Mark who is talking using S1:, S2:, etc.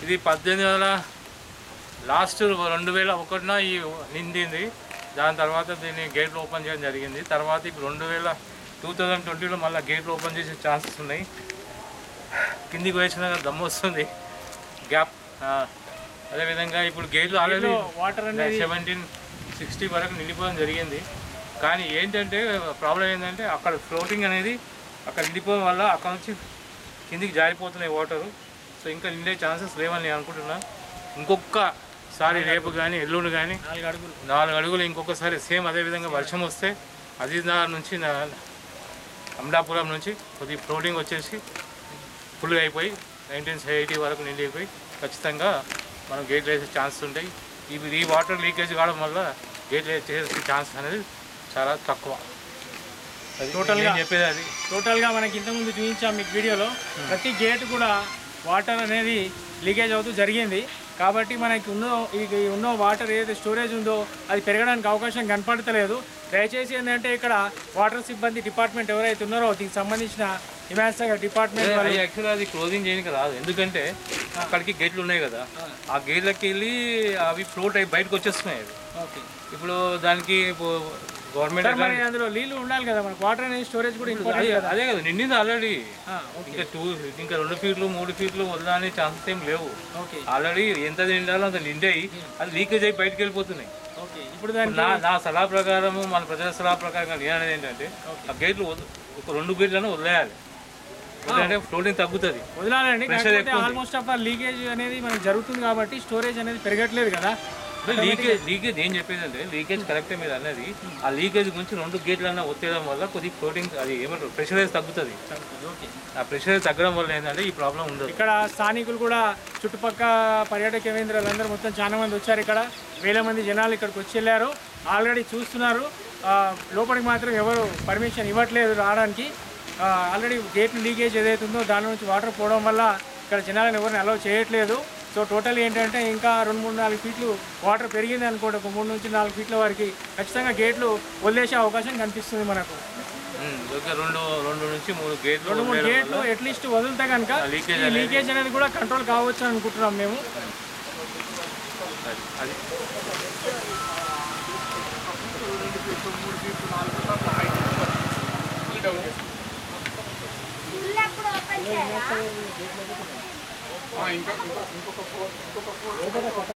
S1: ఇది పద్దెనిమిది వందల లాస్ట్ రెండు వేల ఒకటిన ఈ నిండింది దాని తర్వాత దీన్ని గేట్లు ఓపెన్ చేయడం జరిగింది తర్వాత ఇప్పుడు రెండు వేల టూ థౌజండ్ ట్వంటీలో మళ్ళీ గేట్లు ఓపెన్ చేసే ఛాన్సెస్ ఉన్నాయి కిందికి వేసిన దమ్ము వస్తుంది గ్యాప్ అదేవిధంగా ఇప్పుడు గేట్లు ఆల్రెడీ
S2: వాటర్ అనేది
S1: సెవెంటీన్ సిక్స్టీ వరకు నిండిపోవడం జరిగింది కానీ ఏంటంటే ప్రాబ్లం ఏంటంటే అక్కడ ఫ్లోటింగ్ అనేది అక్కడ నిండిపోవడం వల్ల అక్కడ నుంచి కిందికి జారిపోతున్నాయి వాటరు సో ఇంకా నిండే ఛాన్సెస్ లేవని నేను అనుకుంటున్నా ఇంకొకసారి రేపు కానీ ఎల్లుండి కానీ
S2: నాలుగు అడుగులు
S1: నాలుగు అడుగులు ఇంకొకసారి సేమ్ అదే విధంగా వర్షం వస్తే అజీజ్నగర్ నుంచి నా- అమలాపురం నుంచి కొద్ది ఫ్లోటింగ్ వచ్చేసి ఫుల్గా అయిపోయి నైన్టీన్ ఎయిటీ వరకు నిండి అయిపోయి ఖచ్చితంగా మనం గేట్ వేసే ఛాన్స్ ఉంటాయి ఇవి ఈ వాటర్ లీకేజ్ కావడం వల్ల గేట్ చేసే ఛాన్స్ అనేది చాలా తక్కువ అది
S2: Total గా-
S1: నేను చెప్పేది అది
S2: టోటల్గా మనకి ఇంతకుముందు చూపించాం మీకు వీడియోలో ప్రతి గేట్ కూడా వాటర్ అనేది లీకేజ్ అవుతూ జరిగింది కాబట్టి మనకి ఉన్న ఈ ఈ ఉన్న వాటర్ ఏదైతే స్టోరేజ్ ఉందో అది పెరగడానికి అవకాశం కనపడతలేదు దయచేసి ఏంటంటే ఇక్కడ వాటర్ సిబ్బంది డిపార్ట్మెంట్ ఎవరైతే ఉన్నారో దీనికి సంబంధించిన హిమాయత్ సాగర్ డిపార్ట్మెంట్ వాళ్ళు
S1: యాక్చువల్గా అది క్లోజింగ్ చేయడానికి రాదు ఎందుకంటే అక్కడికి గేట్లు ఉన్నాయి కదా ఆ గేట్లకి వెళ్ళి అవి ఫ్లోట్ అయి బయటకు వచ్చేస్తున్నాయి అవి
S2: ఓకే
S1: ఇప్పుడు దానికి గవర్నమెంట్
S2: సార్ మరి అందులో నీళ్లు ఉండాలి కదా మనకు వాటర్ అనేది స్టోరేజ్ కూడా ఇంపార్టెంట్
S1: అదే
S2: కదా
S1: అదే కదా నిండింది ఆల్రెడీ
S2: ఆ, ఓకే
S1: ఇంకా టూ ఇంకా రెండు ఫీట్లు మూడు ఫీట్లు వదలనే ఛాన్సెస్ ఏం లేవు
S2: ఓకే
S1: ఆల్రెడీ ఎంత నిండాలో అంత నిండాయి అది లీకేజ్ అయి బయటకు వెళ్ళిపోతున్నాయి
S2: ఓకే ఇప్పుడు దానికి
S1: నా నా సలహా ప్రకారము మన ప్రజల సలహా ప్రకారం నేను అనేది ఏంటంటే ఆ గేట్లు వద- ఒక రెండు గేట్లను వదిలేయాలి వదిలేయంటే ఫ్లోటింగ్ తగ్గుతుంది
S2: వదలాలండి
S1: Pressure
S2: కాకపోతే
S1: ఎక్కువ ఉంది.
S2: ఆల్మోస్ట్ ఆఫ్ లీకేజ్ అనేది మనకి జరుగుతుంది కాబట్టి స్టోరేజ్ అనేది పెరగట్లేదు కదా
S1: లీకేజ్ లీకేజ్ ఏం చెప్పేది అంటే లీకేజ్ కరెక్టే మీరు అన్నది ఆ లీకేజ్ గురించి రెండు గేట్లన్నా ఒత్తేయడం వల్ల కొద్దిగా ఫ్లోటింగ్ అది ఏమంటారు ప్రెషరైజ్ తగ్గుతుంది
S2: ఓకే
S1: ఆ ప్రెషరైజ్ తగ్గడం వల్ల ఏంటంటే ఈ ప్రాబ్లం ఉండదు
S2: ఇక్కడ స్థానికులు కూడా చుట్టుపక్కల పర్యాటక కేంద్రాలందరూ మొత్తం చాలా మంది వచ్చారు ఇక్కడ వేల మంది జనాలు ఇక్కడికి వచ్చి వెళ్ళారు ఆల్రెడీ చూస్తున్నారు ఆ, లోపలికి మాత్రం ఎవరు పర్మిషన్ ఇవ్వట్లేదు రావడానికి ఆ, ఆల్రెడీ గేట్ లీకేజ్ ఏదైతే ఉందో దాని నుంచి వాటర్ పోవడం వల్ల ఇక్కడ జనాలను ఎవరిని అలౌ చేయట్లేదు సో టోటల్ ఏంటంటే ఇంకా రెండు మూడు నాలుగు ఫీట్లు వాటర్ పెరిగింది అనుకోండి ఒక మూడు నుంచి నాలుగు ఫీట్ల వరకు ఖచ్చితంగా గేట్లు వదిలేసే అవకాశం కనిపిస్తుంది మనకు
S1: ఉమ్, ఇంకా రెండు రెండు నుంచి మూడు గేట్లు
S2: రెండు మూడు
S1: ఉండడం
S2: గేట్లు అట్లీస్ట్ వదిలితే కనుక
S1: ఆ leakage
S2: ఈ లీకేజ్ అనేది కూడా కంట్రోల్ కావచ్చు అని అనుకుంటున్నాం మేము
S1: వల్ల అది
S3: ఇల్లప్పుడు ఓపెన్ చేయాలా